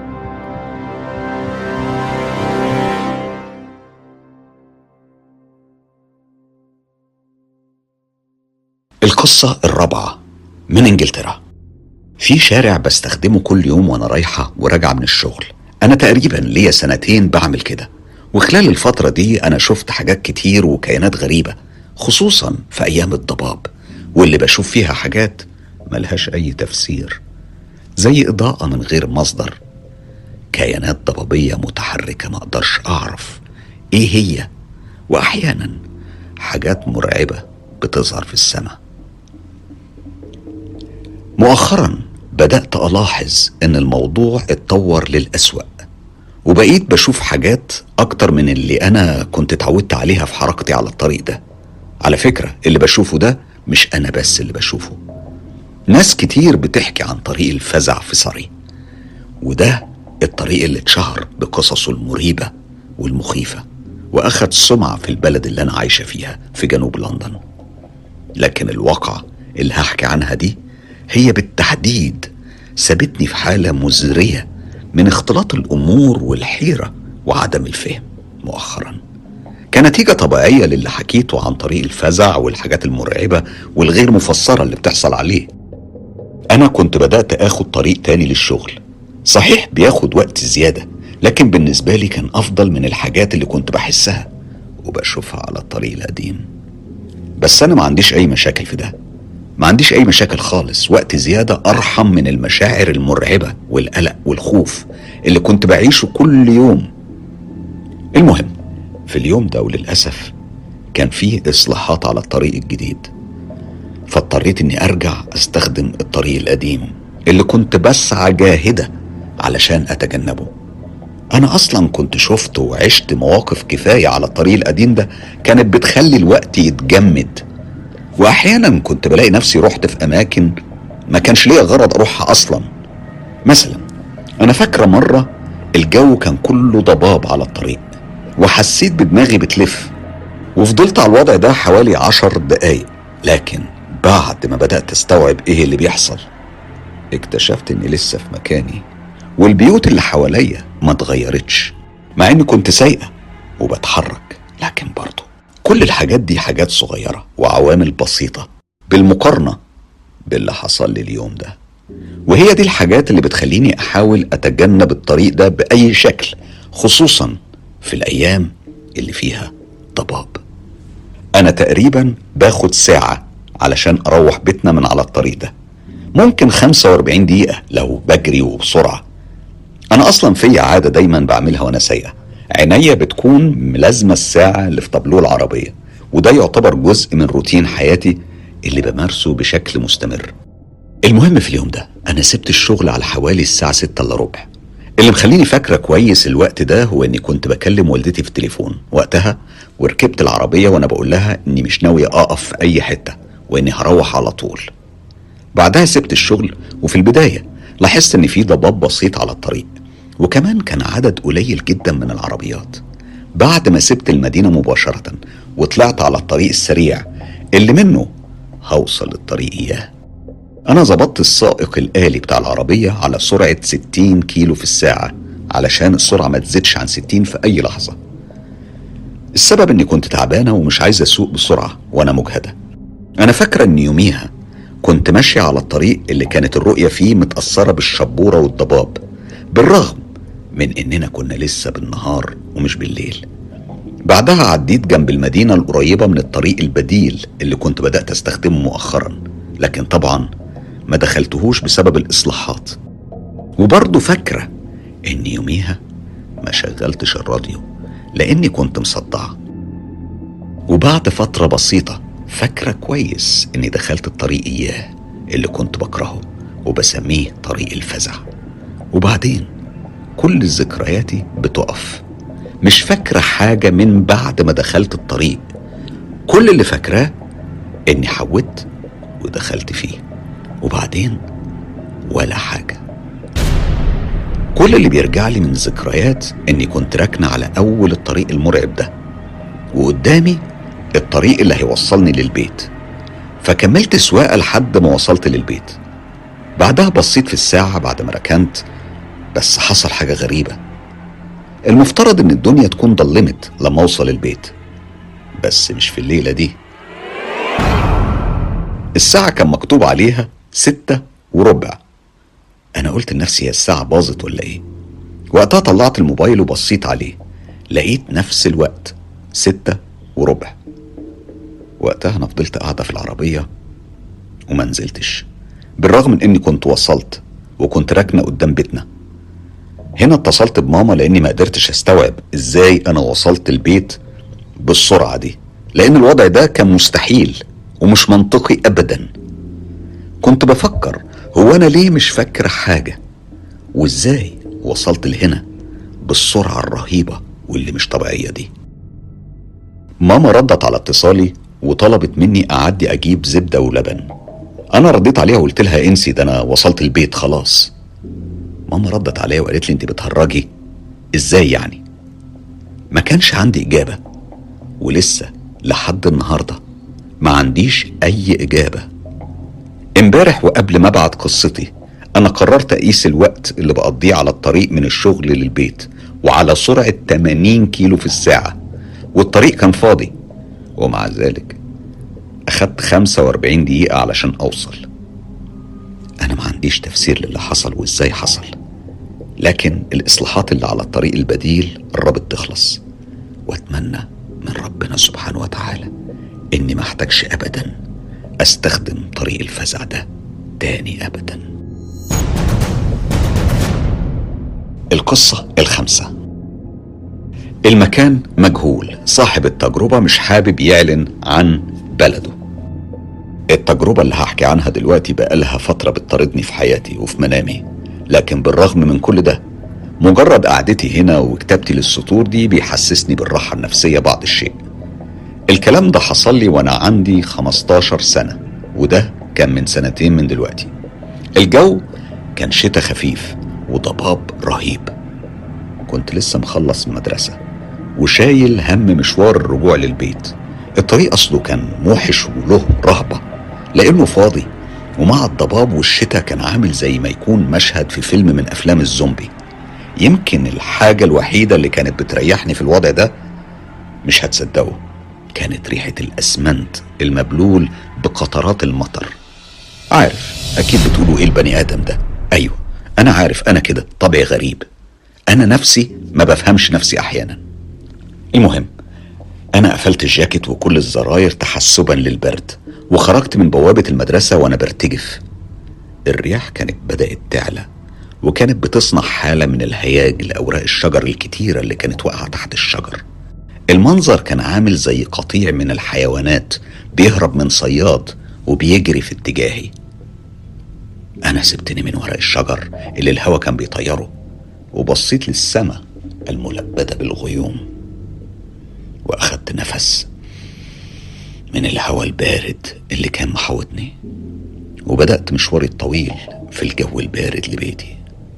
القصة الرابعة من انجلترا في شارع بستخدمه كل يوم وانا رايحة وراجعة من الشغل انا تقريبا ليا سنتين بعمل كده وخلال الفترة دي انا شفت حاجات كتير وكيانات غريبة خصوصا في ايام الضباب واللي بشوف فيها حاجات ملهاش اي تفسير زي اضاءة من غير مصدر كيانات ضبابية متحركة ما اقدرش اعرف ايه هي واحيانا حاجات مرعبة بتظهر في السماء مؤخرا بدأت ألاحظ إن الموضوع اتطور للأسوأ وبقيت بشوف حاجات أكتر من اللي أنا كنت اتعودت عليها في حركتي على الطريق ده على فكرة اللي بشوفه ده مش أنا بس اللي بشوفه ناس كتير بتحكي عن طريق الفزع في صري وده الطريق اللي اتشهر بقصصه المريبة والمخيفة وأخد سمعة في البلد اللي أنا عايشة فيها في جنوب لندن لكن الواقعة اللي هحكي عنها دي هي بالتحديد سابتني في حالة مزرية من اختلاط الأمور والحيرة وعدم الفهم مؤخرا كنتيجة طبيعية للي حكيته عن طريق الفزع والحاجات المرعبة والغير مفسرة اللي بتحصل عليه أنا كنت بدأت آخد طريق تاني للشغل صحيح بياخد وقت زيادة لكن بالنسبة لي كان أفضل من الحاجات اللي كنت بحسها وبشوفها على الطريق القديم بس أنا ما عنديش أي مشاكل في ده ما عنديش أي مشاكل خالص وقت زيادة أرحم من المشاعر المرعبة والقلق والخوف اللي كنت بعيشه كل يوم المهم في اليوم ده وللأسف كان فيه إصلاحات على الطريق الجديد فاضطريت إني أرجع أستخدم الطريق القديم اللي كنت بسعى جاهدة علشان أتجنبه أنا أصلا كنت شفت وعشت مواقف كفاية على الطريق القديم ده كانت بتخلي الوقت يتجمد واحيانا كنت بلاقي نفسي رحت في اماكن ما كانش ليا غرض اروحها اصلا مثلا انا فاكره مره الجو كان كله ضباب على الطريق وحسيت بدماغي بتلف وفضلت على الوضع ده حوالي عشر دقايق لكن بعد ما بدأت استوعب ايه اللي بيحصل اكتشفت اني لسه في مكاني والبيوت اللي حواليا ما اتغيرتش مع اني كنت سايقه وبتحرك لكن برضه كل الحاجات دي حاجات صغيرة وعوامل بسيطة بالمقارنة باللي حصل لي اليوم ده وهي دي الحاجات اللي بتخليني أحاول أتجنب الطريق ده بأي شكل خصوصا في الأيام اللي فيها ضباب أنا تقريبا باخد ساعة علشان أروح بيتنا من على الطريق ده ممكن 45 دقيقة لو بجري وبسرعة أنا أصلا في عادة دايما بعملها وأنا سايقة عينيا بتكون ملازمة الساعة اللي في طابلوه العربية وده يعتبر جزء من روتين حياتي اللي بمارسه بشكل مستمر المهم في اليوم ده أنا سبت الشغل على حوالي الساعة ستة إلا ربع اللي مخليني فاكرة كويس الوقت ده هو إني كنت بكلم والدتي في التليفون وقتها وركبت العربية وأنا بقول لها إني مش ناوية أقف في أي حتة وإني هروح على طول بعدها سبت الشغل وفي البداية لاحظت إن في ضباب بسيط على الطريق وكمان كان عدد قليل جدا من العربيات بعد ما سبت المدينة مباشرة وطلعت على الطريق السريع اللي منه هوصل الطريق إياه أنا ظبطت السائق الآلي بتاع العربية على سرعة 60 كيلو في الساعة علشان السرعة ما تزيدش عن 60 في أي لحظة السبب إني كنت تعبانة ومش عايزة أسوق بسرعة وأنا مجهدة أنا فاكرة إن يوميها كنت ماشية على الطريق اللي كانت الرؤية فيه متأثرة بالشبورة والضباب بالرغم من إننا كنا لسه بالنهار ومش بالليل بعدها عديت جنب المدينة القريبة من الطريق البديل اللي كنت بدأت أستخدمه مؤخرا لكن طبعا ما دخلتهوش بسبب الإصلاحات وبرضه فاكرة إن يوميها ما شغلتش الراديو لأني كنت مصدعة وبعد فترة بسيطة فاكرة كويس إني دخلت الطريق إياه اللي كنت بكرهه وبسميه طريق الفزع وبعدين كل ذكرياتي بتقف مش فاكرة حاجة من بعد ما دخلت الطريق كل اللي فاكراه إني حودت ودخلت فيه وبعدين ولا حاجة كل اللي بيرجع لي من ذكريات إني كنت راكنة على أول الطريق المرعب ده وقدامي الطريق اللي هيوصلني للبيت فكملت سواقة لحد ما وصلت للبيت بعدها بصيت في الساعة بعد ما ركنت بس حصل حاجة غريبة المفترض ان الدنيا تكون ضلمت لما اوصل البيت بس مش في الليلة دي الساعة كان مكتوب عليها ستة وربع أنا قلت لنفسي هي الساعة باظت ولا إيه وقتها طلعت الموبايل وبصيت عليه لقيت نفس الوقت ستة وربع وقتها أنا فضلت قاعدة في العربية وما نزلتش بالرغم من إني كنت وصلت وكنت راكنة قدام بيتنا هنا اتصلت بماما لاني ما قدرتش استوعب ازاي انا وصلت البيت بالسرعه دي لان الوضع ده كان مستحيل ومش منطقي ابدا كنت بفكر هو انا ليه مش فاكر حاجه وازاي وصلت لهنا بالسرعه الرهيبه واللي مش طبيعيه دي ماما ردت على اتصالي وطلبت مني اعدي اجيب زبده ولبن انا رديت عليها وقلت لها انسي ده انا وصلت البيت خلاص ماما ردت عليا وقالت لي انت بتهرجي ازاي يعني ما كانش عندي اجابه ولسه لحد النهارده ما عنديش اي اجابه امبارح وقبل ما ابعت قصتي انا قررت اقيس الوقت اللي بقضيه على الطريق من الشغل للبيت وعلى سرعه 80 كيلو في الساعه والطريق كان فاضي ومع ذلك اخدت 45 دقيقه علشان اوصل انا ما عنديش تفسير للي حصل وازاي حصل لكن الاصلاحات اللي على الطريق البديل قربت تخلص واتمنى من ربنا سبحانه وتعالى اني ما احتاجش ابدا استخدم طريق الفزع ده تاني ابدا القصة الخامسة المكان مجهول صاحب التجربة مش حابب يعلن عن بلده التجربة اللي هحكي عنها دلوقتي بقالها فترة بتطاردني في حياتي وفي منامي لكن بالرغم من كل ده مجرد قعدتي هنا وكتابتي للسطور دي بيحسسني بالراحة النفسية بعض الشيء الكلام ده حصل لي وانا عندي 15 سنة وده كان من سنتين من دلوقتي الجو كان شتاء خفيف وضباب رهيب كنت لسه مخلص المدرسة وشايل هم مشوار الرجوع للبيت الطريق أصله كان موحش وله رهبة لأنه فاضي ومع الضباب والشتاء كان عامل زي ما يكون مشهد في فيلم من أفلام الزومبي يمكن الحاجة الوحيدة اللي كانت بتريحني في الوضع ده مش هتصدقوا كانت ريحة الأسمنت المبلول بقطرات المطر عارف أكيد بتقولوا إيه البني آدم ده أيوه أنا عارف أنا كده طبعي غريب أنا نفسي ما بفهمش نفسي أحيانا المهم أنا قفلت الجاكيت وكل الزراير تحسبا للبرد وخرجت من بوابة المدرسة وأنا برتجف الرياح كانت بدأت تعلى وكانت بتصنع حالة من الهياج لأوراق الشجر الكتيرة اللي كانت واقعة تحت الشجر المنظر كان عامل زي قطيع من الحيوانات بيهرب من صياد وبيجري في اتجاهي أنا سبتني من ورق الشجر اللي الهوا كان بيطيره وبصيت للسماء الملبدة بالغيوم وأخدت نفس من الهواء البارد اللي كان محوطني وبدأت مشواري الطويل في الجو البارد لبيتي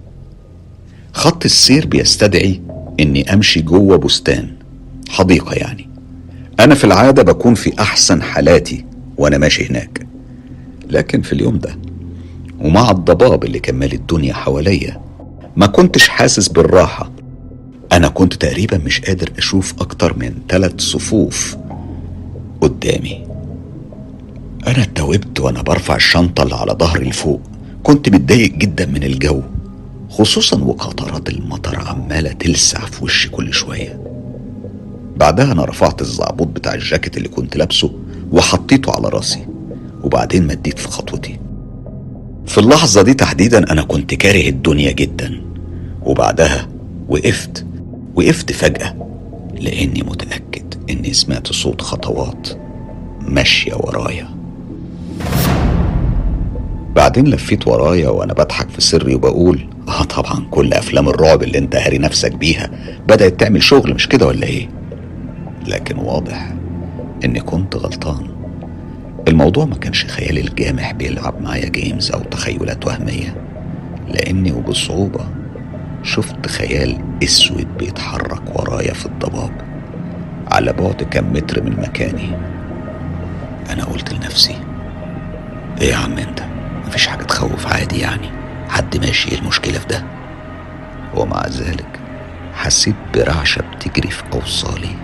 خط السير بيستدعي اني امشي جوه بستان حديقه يعني انا في العاده بكون في احسن حالاتي وانا ماشي هناك لكن في اليوم ده ومع الضباب اللي كان مالي الدنيا حواليا ما كنتش حاسس بالراحة أنا كنت تقريبا مش قادر أشوف أكتر من ثلاث صفوف قدامي أنا اتوبت وأنا برفع الشنطة اللي على ظهري لفوق كنت متضايق جدا من الجو خصوصا وقطرات المطر عمالة تلسع في وشي كل شوية بعدها أنا رفعت الزعبوط بتاع الجاكيت اللي كنت لابسه وحطيته على راسي وبعدين مديت في خطوتي في اللحظة دي تحديدا أنا كنت كاره الدنيا جدا وبعدها وقفت وقفت فجأة لأني متأكد إني سمعت صوت خطوات ماشية ورايا بعدين لفيت ورايا وأنا بضحك في سري وبقول آه طبعا كل أفلام الرعب اللي أنت هاري نفسك بيها بدأت تعمل شغل مش كده ولا إيه؟ لكن واضح إني كنت غلطان الموضوع ما كانش خيالي الجامح بيلعب معايا جيمز أو تخيلات وهمية لأني وبصعوبة شفت خيال اسود بيتحرك ورايا في الضباب على بعد كم متر من مكاني انا قلت لنفسي ايه يا عم انت مفيش حاجه تخوف عادي يعني حد ماشي ايه المشكله في ده ومع ذلك حسيت برعشه بتجري في اوصالي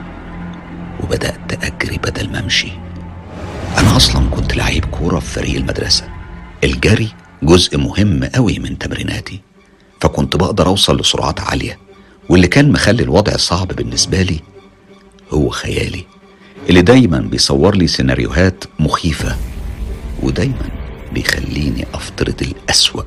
وبدات اجري بدل ما امشي انا اصلا كنت لعيب كوره في فريق المدرسه الجري جزء مهم قوي من تمريناتي فكنت بقدر اوصل لسرعات عاليه واللي كان مخلي الوضع صعب بالنسبه لي هو خيالي اللي دايما بيصور لي سيناريوهات مخيفه ودايما بيخليني افترض الاسوا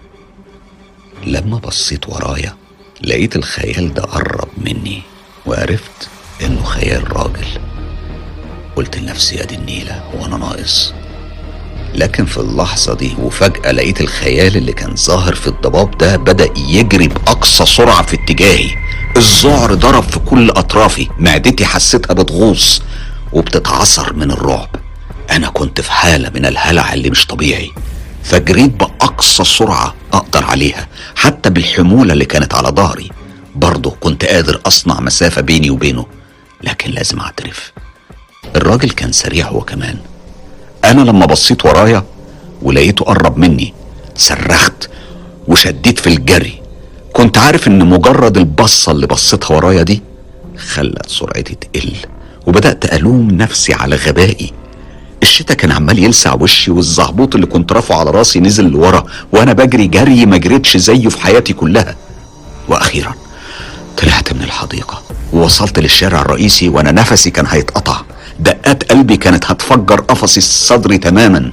لما بصيت ورايا لقيت الخيال ده قرب مني وعرفت انه خيال راجل قلت لنفسي يا دي النيله وانا ناقص لكن في اللحظة دي وفجأة لقيت الخيال اللي كان ظاهر في الضباب ده بدأ يجري بأقصى سرعة في اتجاهي الذعر ضرب في كل أطرافي معدتي حسيتها بتغوص وبتتعصر من الرعب أنا كنت في حالة من الهلع اللي مش طبيعي فجريت بأقصى سرعة أقدر عليها حتى بالحمولة اللي كانت على ظهري برضه كنت قادر أصنع مسافة بيني وبينه لكن لازم أعترف الراجل كان سريع هو كمان انا لما بصيت ورايا ولقيته قرب مني صرخت وشديت في الجري كنت عارف ان مجرد البصه اللي بصيتها ورايا دي خلت سرعتي تقل وبدات الوم نفسي على غبائي الشتا كان عمال يلسع وشي والزعبوط اللي كنت رافعه على راسي نزل لورا وانا بجري جري ما جريتش زيه في حياتي كلها واخيرا طلعت من الحديقه ووصلت للشارع الرئيسي وانا نفسي كان هيتقطع دقات قلبي كانت هتفجر قفصي الصدري تماما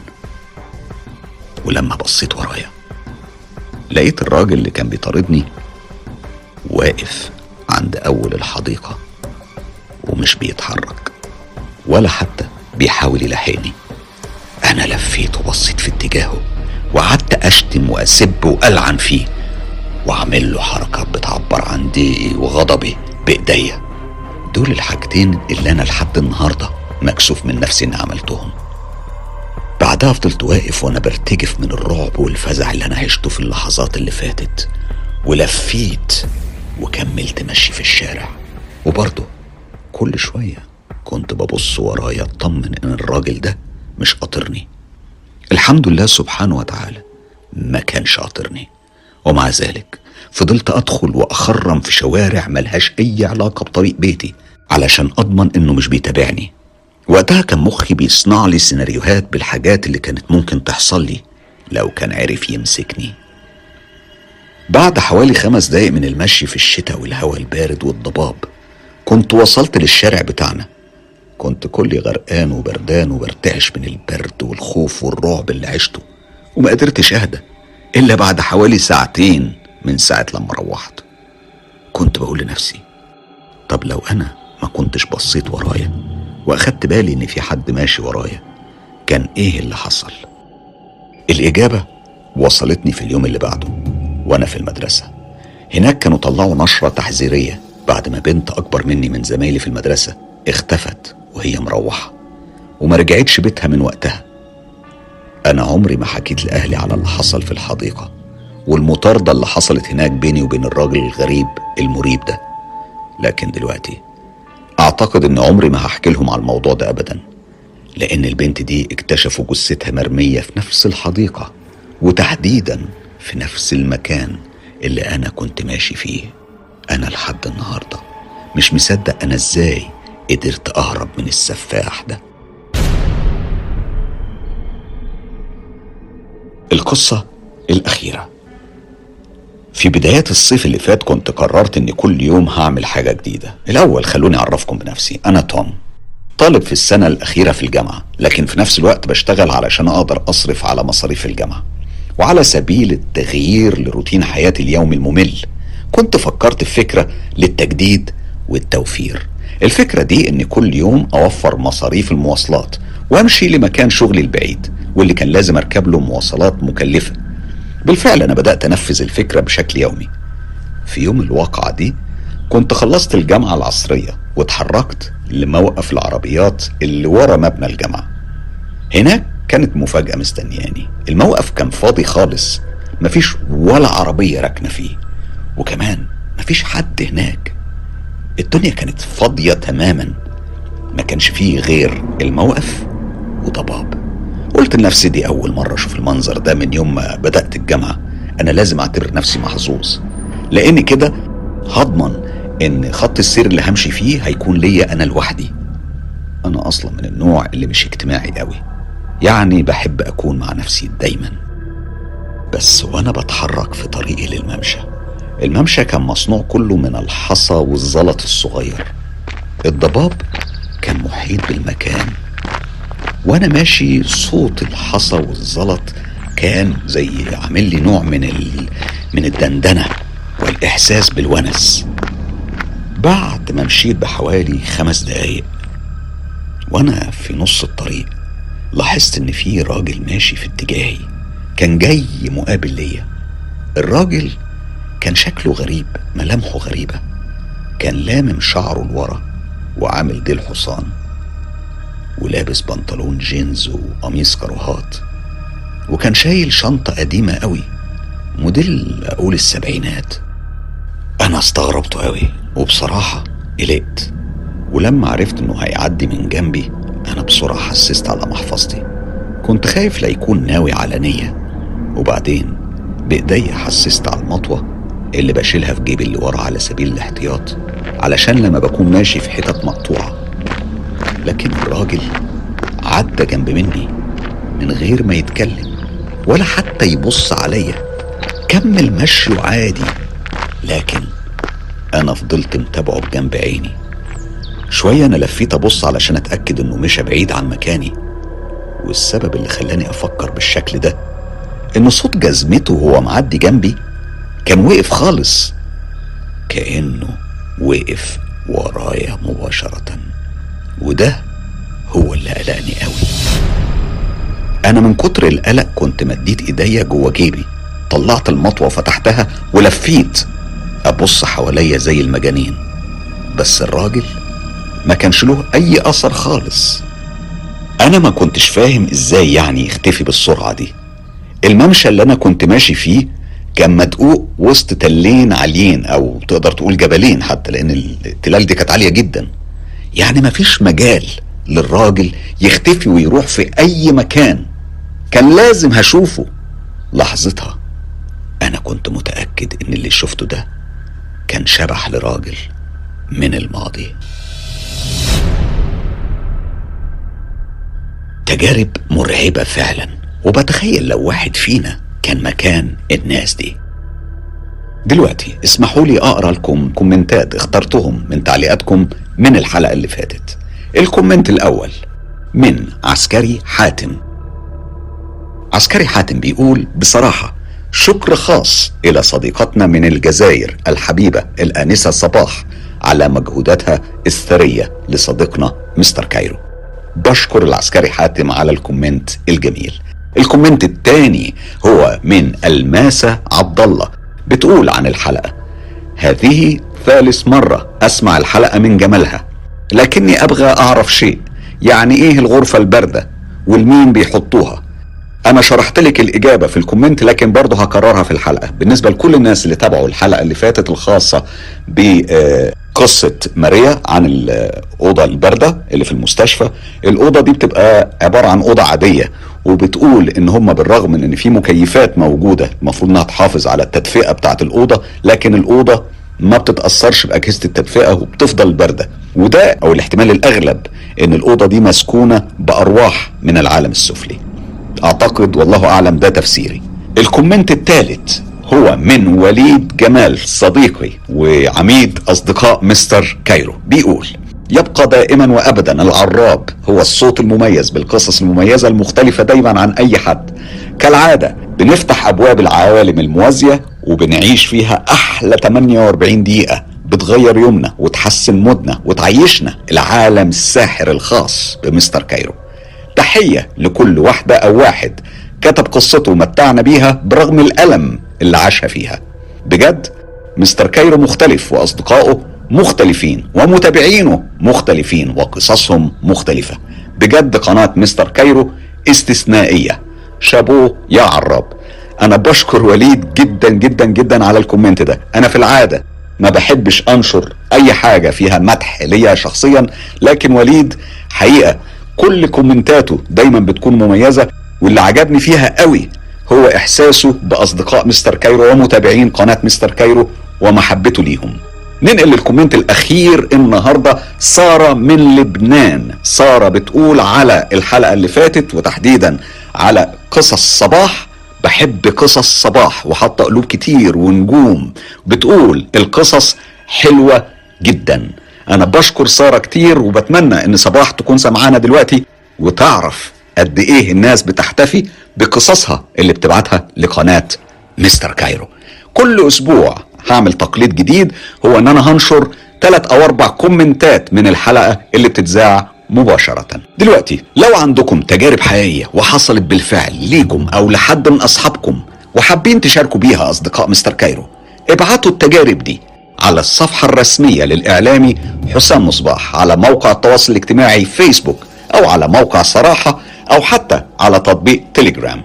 ولما بصيت ورايا لقيت الراجل اللي كان بيطاردني واقف عند اول الحديقه ومش بيتحرك ولا حتى بيحاول يلاحقني انا لفيت وبصيت في اتجاهه وقعدت اشتم واسب والعن فيه واعمل له حركات بتعبر عن ضيقي وغضبي بايديا دول الحاجتين اللي انا لحد النهارده مكسوف من نفسي اني عملتهم بعدها فضلت واقف وانا برتجف من الرعب والفزع اللي انا عشته في اللحظات اللي فاتت ولفيت وكملت مشي في الشارع وبرضه كل شوية كنت ببص ورايا اطمن ان الراجل ده مش قاطرني الحمد لله سبحانه وتعالى ما كانش قاطرني ومع ذلك فضلت ادخل واخرم في شوارع ملهاش اي علاقة بطريق بيتي علشان اضمن انه مش بيتابعني وقتها كان مخي بيصنع لي سيناريوهات بالحاجات اللي كانت ممكن تحصل لي لو كان عرف يمسكني بعد حوالي خمس دقايق من المشي في الشتاء والهواء البارد والضباب كنت وصلت للشارع بتاعنا كنت كلي غرقان وبردان وبرتعش من البرد والخوف والرعب اللي عشته وما قدرتش اهدى الا بعد حوالي ساعتين من ساعة لما روحت كنت بقول لنفسي طب لو انا ما كنتش بصيت ورايا واخدت بالي ان في حد ماشي ورايا كان ايه اللي حصل الاجابه وصلتني في اليوم اللي بعده وانا في المدرسه هناك كانوا طلعوا نشره تحذيريه بعد ما بنت اكبر مني من زمايلي في المدرسه اختفت وهي مروحه وما رجعتش بيتها من وقتها انا عمري ما حكيت لاهلي على اللي حصل في الحديقه والمطارده اللي حصلت هناك بيني وبين الراجل الغريب المريب ده لكن دلوقتي اعتقد ان عمري ما هحكي لهم على الموضوع ده ابدا لان البنت دي اكتشفوا جثتها مرميه في نفس الحديقه وتحديدا في نفس المكان اللي أنا كنت ماشي فيه أنا لحد النهاردة مش مصدق أنا إزاي قدرت أهرب من السفاح ده القصة الأخيرة في بدايات الصيف اللي فات كنت قررت اني كل يوم هعمل حاجة جديدة الاول خلوني اعرفكم بنفسي انا توم طالب في السنة الأخيرة في الجامعة لكن في نفس الوقت بشتغل علشان أقدر أصرف على مصاريف الجامعة وعلى سبيل التغيير لروتين حياتي اليومي الممل كنت فكرت في فكرة للتجديد والتوفير الفكرة دي إن كل يوم أوفر مصاريف المواصلات وأمشي لمكان شغلي البعيد واللي كان لازم أركب له مواصلات مكلفة بالفعل أنا بدأت أنفذ الفكرة بشكل يومي في يوم الواقعة دي كنت خلصت الجامعة العصرية واتحركت لموقف العربيات اللي ورا مبنى الجامعة هناك كانت مفاجأة مستنياني الموقف كان فاضي خالص مفيش ولا عربية راكنة فيه وكمان مفيش حد هناك الدنيا كانت فاضية تماما ما كانش فيه غير الموقف وضباب قلت لنفسي دي أول مرة أشوف المنظر ده من يوم ما بدأت الجامعة أنا لازم أعتبر نفسي محظوظ لأن كده هضمن إن خط السير اللي همشي فيه هيكون ليا أنا لوحدي أنا أصلا من النوع اللي مش اجتماعي قوي يعني بحب أكون مع نفسي دايما بس وأنا بتحرك في طريقي للممشى الممشى كان مصنوع كله من الحصى والزلط الصغير الضباب كان محيط بالمكان وانا ماشي صوت الحصى والزلط كان زي عامل لي نوع من ال... من الدندنه والاحساس بالونس بعد ما مشيت بحوالي خمس دقايق وانا في نص الطريق لاحظت ان في راجل ماشي في اتجاهي كان جاي مقابل ليا الراجل كان شكله غريب ملامحه غريبه كان لامم شعره لورا وعامل ديل حصان ولابس بنطلون جينز وقميص كروهات وكان شايل شنطة قديمة قوي موديل أقول السبعينات أنا استغربت قوي وبصراحة قلقت ولما عرفت إنه هيعدي من جنبي أنا بسرعة حسست على محفظتي كنت خايف لا يكون ناوي على نية وبعدين بإيدي حسست على المطوة اللي بشيلها في جيبي اللي ورا على سبيل الاحتياط علشان لما بكون ماشي في حتت مقطوعة لكن الراجل عدى جنب مني من غير ما يتكلم ولا حتى يبص عليا كمل مشيه عادي لكن انا فضلت متابعه بجنب عيني شويه انا لفيت ابص علشان اتاكد انه مشى بعيد عن مكاني والسبب اللي خلاني افكر بالشكل ده ان صوت جزمته وهو معدي جنبي كان وقف خالص كانه وقف ورايا مباشره وده هو اللي قلقني قوي انا من كتر القلق كنت مديت ايديا جوه جيبي طلعت المطوه وفتحتها ولفيت ابص حواليا زي المجانين بس الراجل ما كانش له اي اثر خالص انا ما كنتش فاهم ازاي يعني يختفي بالسرعه دي الممشى اللي انا كنت ماشي فيه كان مدقوق وسط تلين عاليين او تقدر تقول جبلين حتى لان التلال دي كانت عاليه جدا يعني مفيش مجال للراجل يختفي ويروح في اي مكان كان لازم هشوفه لحظتها انا كنت متاكد ان اللي شفته ده كان شبح لراجل من الماضي تجارب مرعبه فعلا وبتخيل لو واحد فينا كان مكان الناس دي دلوقتي اسمحوا لي اقرا لكم كومنتات اخترتهم من تعليقاتكم من الحلقه اللي فاتت الكومنت الاول من عسكري حاتم عسكري حاتم بيقول بصراحه شكر خاص الى صديقتنا من الجزائر الحبيبه الانسه صباح على مجهوداتها الثريه لصديقنا مستر كايرو بشكر العسكري حاتم على الكومنت الجميل الكومنت الثاني هو من الماسة عبد الله بتقول عن الحلقة هذه ثالث مرة أسمع الحلقة من جمالها لكني أبغى أعرف شيء يعني إيه الغرفة الباردة والمين بيحطوها أنا شرحت لك الإجابة في الكومنت لكن برضه هكررها في الحلقة بالنسبة لكل الناس اللي تابعوا الحلقة اللي فاتت الخاصة بقصة ماريا عن الأوضة الباردة اللي في المستشفى الأوضة دي بتبقى عبارة عن أوضة عادية وبتقول ان هم بالرغم من ان في مكيفات موجوده المفروض انها تحافظ على التدفئه بتاعه الاوضه لكن الاوضه ما بتتاثرش باجهزه التدفئه وبتفضل بارده وده او الاحتمال الاغلب ان الاوضه دي مسكونه بارواح من العالم السفلي اعتقد والله اعلم ده تفسيري الكومنت الثالث هو من وليد جمال صديقي وعميد اصدقاء مستر كايرو بيقول يبقى دائما وابدا العراب هو الصوت المميز بالقصص المميزه المختلفه دايما عن اي حد كالعاده بنفتح ابواب العوالم الموازيه وبنعيش فيها احلى 48 دقيقه بتغير يومنا وتحسن مودنا وتعيشنا العالم الساحر الخاص بمستر كايرو تحيه لكل واحده او واحد كتب قصته ومتعنا بيها برغم الالم اللي عاشها فيها بجد مستر كايرو مختلف واصدقائه مختلفين ومتابعينه مختلفين وقصصهم مختلفة بجد قناة مستر كايرو استثنائية شابوه يا عراب انا بشكر وليد جدا جدا جدا على الكومنت ده انا في العادة ما بحبش انشر اي حاجة فيها مدح ليا شخصيا لكن وليد حقيقة كل كومنتاته دايما بتكون مميزة واللي عجبني فيها قوي هو احساسه باصدقاء مستر كايرو ومتابعين قناة مستر كايرو ومحبته ليهم ننقل للكومنت الاخير النهارده ساره من لبنان ساره بتقول على الحلقه اللي فاتت وتحديدا على قصص صباح بحب قصص صباح وحاطه قلوب كتير ونجوم بتقول القصص حلوه جدا انا بشكر ساره كتير وبتمنى ان صباح تكون سمعانا دلوقتي وتعرف قد ايه الناس بتحتفي بقصصها اللي بتبعتها لقناه مستر كايرو كل اسبوع هعمل تقليد جديد هو ان انا هنشر ثلاث او اربع كومنتات من الحلقه اللي بتتذاع مباشرة دلوقتي لو عندكم تجارب حقيقية وحصلت بالفعل ليكم او لحد من اصحابكم وحابين تشاركوا بيها اصدقاء مستر كايرو ابعتوا التجارب دي على الصفحة الرسمية للإعلامي حسام مصباح على موقع التواصل الاجتماعي فيسبوك أو على موقع صراحة أو حتى على تطبيق تليجرام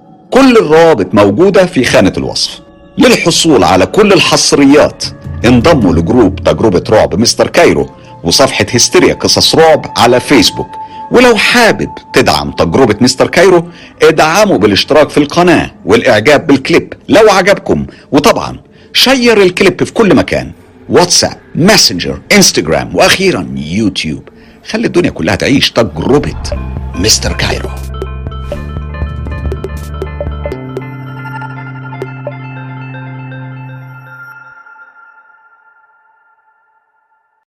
كل الروابط موجودة في خانة الوصف للحصول على كل الحصريات انضموا لجروب تجربة رعب مستر كايرو وصفحة هستيريا قصص رعب على فيسبوك ولو حابب تدعم تجربة مستر كايرو ادعموا بالاشتراك في القناة والاعجاب بالكليب لو عجبكم وطبعا شير الكليب في كل مكان واتساب ماسنجر انستجرام واخيرا يوتيوب خلي الدنيا كلها تعيش تجربة مستر كايرو